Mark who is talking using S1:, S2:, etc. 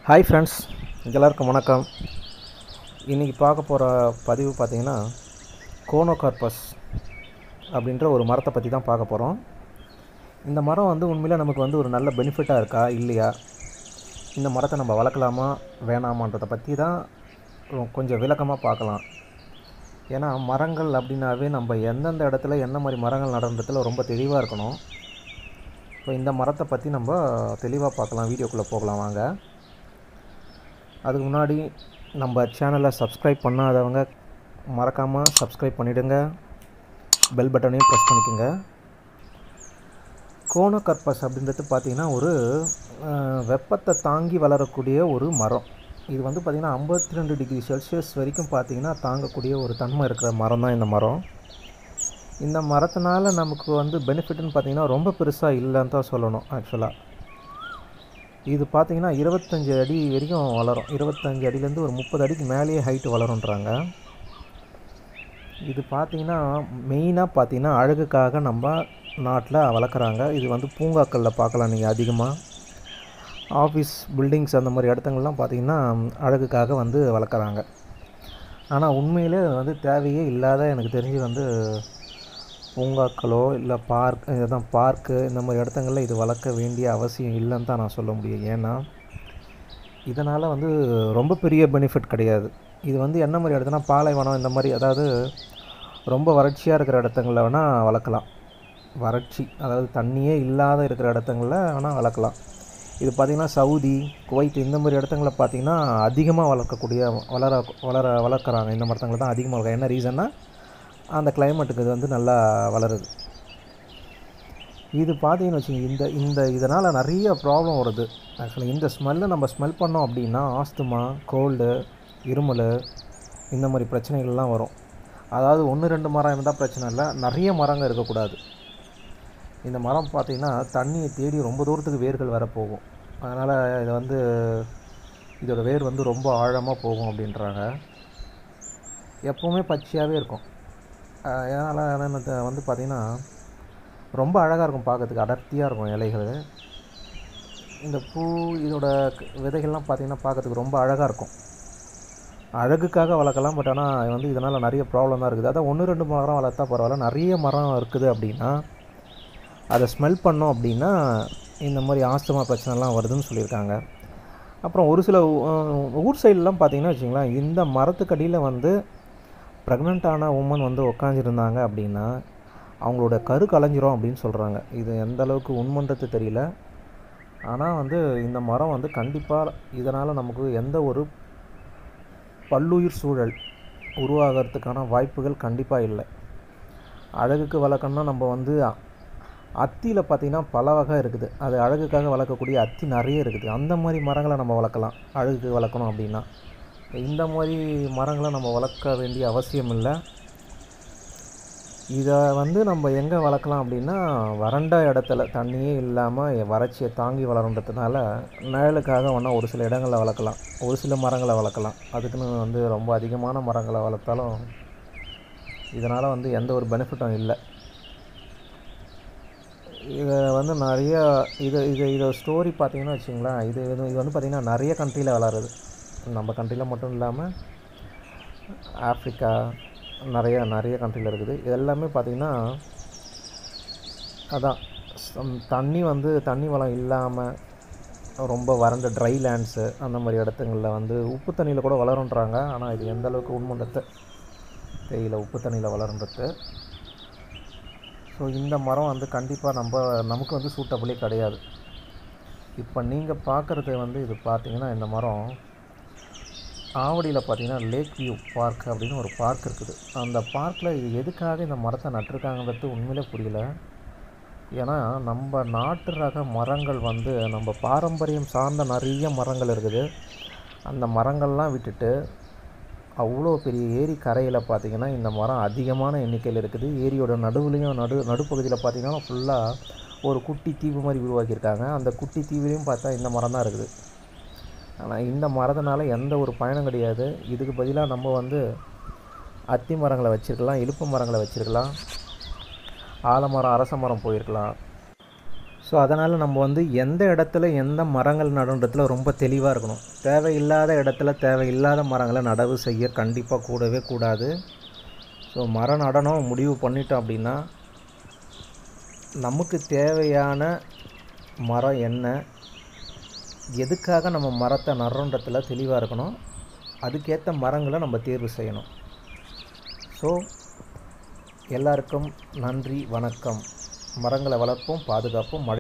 S1: hi friends எல்லாருக்கும் வணக்கம் இன்றைக்கி பார்க்க போகிற பதிவு பார்த்திங்கன்னா கோனோகார்பஸ் அப்படின்ற ஒரு மரத்தை பற்றி தான் பார்க்க போகிறோம் இந்த மரம் வந்து உண்மையிலே நமக்கு வந்து ஒரு நல்ல பெனிஃபிட்டாக இருக்கா இல்லையா இந்த மரத்தை நம்ம வளர்க்கலாமா வேணாமான்றதை பற்றி தான் ரொ- கொஞ்சம் விளக்கமாக பார்க்கலாம் ஏன்னா மரங்கள் அப்படின்னாவே நம்ம எந்தெந்த இடத்துல என்ன மாதிரி மரங்கள் நடன்றதுல ரொம்ப தெளிவாக இருக்கணும் இப்போ இந்த மரத்தை பற்றி நம்ம தெளிவாக பார்க்கலாம் வீடியோக்குள்ளே போகலாம் வாங்க அதுக்கு முன்னாடி நம்ம சேனலை சப்ஸ்கிரைப் பண்ணாதவங்க மறக்காமல் சப்ஸ்கிரைப் பண்ணிவிடுங்க பெல் பட்டனையும் ப்ரெஸ் பண்ணிக்கோங்க கோனோகர்பஸ் அப்படின்றது பார்த்திங்கன்னா ஒரு அஹ், வெப்பத்தை தாங்கி வளரக்கூடிய ஒரு மரம் இது வந்து பார்த்திங்கன்னா ஐம்பத்தி ரெண்டு டிகிரி செல்சியஸ் வரைக்கும் பார்த்திங்கன்னா தாங்கக்கூடிய ஒரு தன்மை இருக்கிற மரம் தான் இந்த மரம் இந்த மரத்தினால நமக்கு வந்து பெனிஃபிட்னு பார்த்திங்கன்னா ரொம்ப பெருசாக இல்லைன்னு தான் சொல்லணும் ஆக்சுவலாக இது பார்த்தீங்கன்னா இருபத்தஞ்சி அடி வரைக்கும் வளரும் இருபத்தஞ்சி அடியிலேருந்து ஒரு முப்பது அடிக்கு மேலேயே ஹைட்டு வளருன்றாங்க இது பார்த்தீங்கன்னா மெயினாக பார்த்தீங்கன்னா அழகுக்காக நம்ம நாட்டில் வளர்க்குறாங்க இது வந்து பூங்காக்களில் பார்க்கலாம் நீங்கள் அதிகமாக ஆஃபீஸ் பில்டிங்ஸ் அந்த மாதிரி இடத்துங்கள்லாம் பார்த்தீங்கன்னா அழகுக்காக வந்து வளர்க்குறாங்க ஆனால் உண்மையிலே வந்து தேவையே இல்லாத எனக்கு தெரிஞ்சு வந்து பூங்காக்களோ இல்லை பார்க் இதுதான் பார்க்கு இந்த மாதிரி இடத்துங்களில் இது வளர்க்க வேண்டிய அவசியம் இல்லைன்னு தான் நான் சொல்ல முடியும் ஏன்னா இதனால் வந்து ரொம்ப பெரிய பெனிஃபிட் கிடையாது இது வந்து என்ன மாதிரி இடத்துனா பாலைவனம் இந்த மாதிரி அதாவது ரொம்ப வறட்சியாக இருக்கிற இடத்துங்களில் வேணால் வளர்க்கலாம் வறட்சி அதாவது தண்ணியே இல்லாத இருக்கிற இடத்துங்களில் வேணால் வளர்க்கலாம் இது பார்த்திங்கன்னா சவுதி குவைத் இந்த மாதிரி இடத்துங்களில் பார்த்திங்கன்னா அதிகமாக வளர்க்கக்கூடிய வளர வளர வளர்க்குறாங்க இந்த மரத்தங்களை தான் அதிகமாக வளர்க்க என்ன ரீசன்னா அந்த கிளைமேட்டுக்கு இது வந்து நல்லா வளருது இது பார்த்தீங்கன்னு வச்சுங்க இந்த இந்த இதனால் நிறைய ப்ராப்ளம் வருது ஆக்சுவலி இந்த ஸ்மெல்லை நம்ம ஸ்மெல் பண்ணோம் அப்படின்னா ஆஸ்துமா கோல்டு இருமல் இந்த மாதிரி பிரச்சனைகள்லாம் வரும் அதாவது ஒன்று ரெண்டு மரம் இருந்தால் பிரச்சனை இல்லை நிறைய மரங்கள் இருக்கக்கூடாது இந்த மரம் பார்த்திங்கன்னா தண்ணியை தேடி ரொம்ப தூரத்துக்கு வேர்கள் வர போகும் அதனால் இது வந்து இதோட வேர் வந்து ரொம்ப ஆழமாக போகும் அப்படின்றாங்க எப்போவுமே பச்சையாகவே இருக்கும் அதனால் என்னது வந்து பார்த்திங்கன்னா ரொம்ப அழகாக இருக்கும் பார்க்கறதுக்கு அடர்த்தியாக இருக்கும் இலைகள் இந்த பூ இதோட க- விதைகள்லாம் பார்த்திங்கன்னா பார்க்கறதுக்கு ரொம்ப அழகாக இருக்கும் அழகுக்காக வளர்க்கலாம் பட் ஆனால் வந்து இதனால் நிறைய ப்ராப்ளம் தான் இருக்குது அதான் ஒன்று ரெண்டு மரம் வளர்த்தா பரவாயில்ல நிறைய மரம் இருக்குது அப்படின்னா அதை ஸ்மெல் பண்ணோம் அப்படின்னா இந்த மாதிரி ஆஸ்துமா பிரச்சனைலாம் வருதுன்னு சொல்லியிருக்காங்க அப்புறம் ஒரு சில ஊ- அஹ் ஊர் சைட்லாம் பார்த்தீங்கன்னா வச்சுங்களேன் இந்த மரத்துக்கடியில் வந்து ப்ரெக்னென்ட்டான உமன் வந்து உக்காந்துருந்தாங்க அப்படின்னா அவங்களோட கரு கலைஞ்சிரும் அப்படின்னு சொல்கிறாங்க இது எந்த அளவுக்கு உண்மன்றது தெரியல ஆனால் வந்து இந்த மரம் வந்து கண்டிப்பாக இதனால் நமக்கு எந்த ஒரு பல்லுயிர் சூழல் உருவாகிறதுக்கான வாய்ப்புகள் கண்டிப்பாக இல்லை அழகுக்கு வளர்க்கணும்னா நம்ம வந்து அ- அத்தியில் பார்த்திங்கன்னா பல வகை இருக்குது அது அழகுக்காக வளர்க்கக்கூடிய அத்தி நிறைய இருக்குது அந்த மாதிரி மரங்களை நம்ம வளர்க்கலாம் அழகுக்கு வளர்க்கணும் அப்படின்னா இந்த மாதிரி மரங்களை நம்ம வளர்க்க வேண்டிய அவசியம் இல்லை இதை வந்து நம்ம எங்கே வளர்க்கலாம் அப்படின்னா வறண்ட இடத்துல தண்ணியே இல்லாமல் வறட்சியை தாங்கி வளருன்றதுனால நிழலுக்காக வேணால் ஒரு சில இடங்களில் வளர்க்கலாம் ஒரு சில மரங்களை வளர்க்கலாம் அதுக்குன்னு வந்து ரொம்ப அதிகமான மரங்களை வளர்த்தாலும் இதனால் வந்து எந்த ஒரு பெனிஃபிட்டும் இல்லை இதை வந்து நிறைய இது இது இது ஸ்டோரி பார்த்தீங்கன்னா வச்சுங்களேன் இது இது இது வந்து பார்த்திங்கன்னா நிறைய கண்ட்ரியில் வளருது நம்ம கண்ட்ரியில் மட்டும் இல்லாமல் ஆப்ரிக்கா நிறைய நிறைய கண்ட்ரியில் இருக்குது இது எல்லாமே பார்த்திங்கன்னா அதான் சம்- தண்ணி வந்து தண்ணி வளம் இல்லாமல் ரொம்ப வறண்ட ட்ரை லேண்ட்ஸு அந்த மாதிரி இடத்துங்களில் வந்து உப்பு தண்ணியில் கூட வளருன்றாங்க ஆனால் இது எந்த அளவுக்கு உண்மைன்றத தெரியல உப்பு தண்ணியில் வளருன்றது ஸோ இந்த மரம் வந்து கண்டிப்பாக நம்ம நமக்கு வந்து சூட்டபிளே கிடையாது இப்போ நீங்கள் பார்க்குறது வந்து இது பார்த்தீங்கன்னா இந்த மரம் ஆவடியில் பார்த்தீங்கன்னா லேக் வியூ பார்க் அப்படின்னு ஒரு பார்க் இருக்குது அந்த பார்க்கில் இது எதுக்காக இந்த மரத்தை நட்டிருக்காங்கன்றது உண்மையிலே புரியல ஏன்னா நம்ம நாட்டு ரக மரங்கள் வந்து நம்ம பாரம்பரியம் சார்ந்த நிறைய மரங்கள் இருக்குது அந்த மரங்கள்லாம் விட்டுட்டு அவ்வளோ பெரிய ஏரி கரையில் பார்த்தீங்கன்னா இந்த மரம் அதிகமான எண்ணிக்கையில் இருக்குது ஏரியோட நடுவுலையும் நடு நடுப்பகுதியில் பார்த்தீங்கன்னா ஃபுல்லாக ஒரு குட்டி தீவு மாதிரி உருவாக்கியிருக்காங்க அந்த குட்டி தீவுலையும் பார்த்தா இந்த மரம் தான் இருக்குது ஆனால் இந்த மரத்தினால எந்த ஒரு பயனும் கிடையாது இதுக்கு பதிலாக நம்ம வந்து அத்தி மரங்களை வச்சுருக்கலாம் இலுப்பு மரங்களை வச்சுருக்கலாம் ஆலமரம் அரச மரம் போயிருக்கலாம் ஸோ அதனால் நம்ம வந்து எந்த இடத்துல எந்த மரங்கள் நடுன்றதுல ரொம்ப தெளிவாக இருக்கணும் தேவையில்லாத இடத்துல தேவையில்லாத மரங்களை நடவு செய்ய கண்டிப்பாக கூடவே கூடாது ஸோ மரம் நடனம் முடிவு பண்ணிட்டோம் அப்படின்னா நமக்கு தேவையான மரம் என்ன எதுக்காக நம்ம மரத்தை நடுறோன்றதுல தெளிவாக இருக்கணும் அதுக்கேற்ற மரங்களை நம்ம தேர்வு செய்யணும் ஸோ எல்லாருக்கும் நன்றி வணக்கம் மரங்களை வளர்ப்போம் பாதுகாப்போம் மழை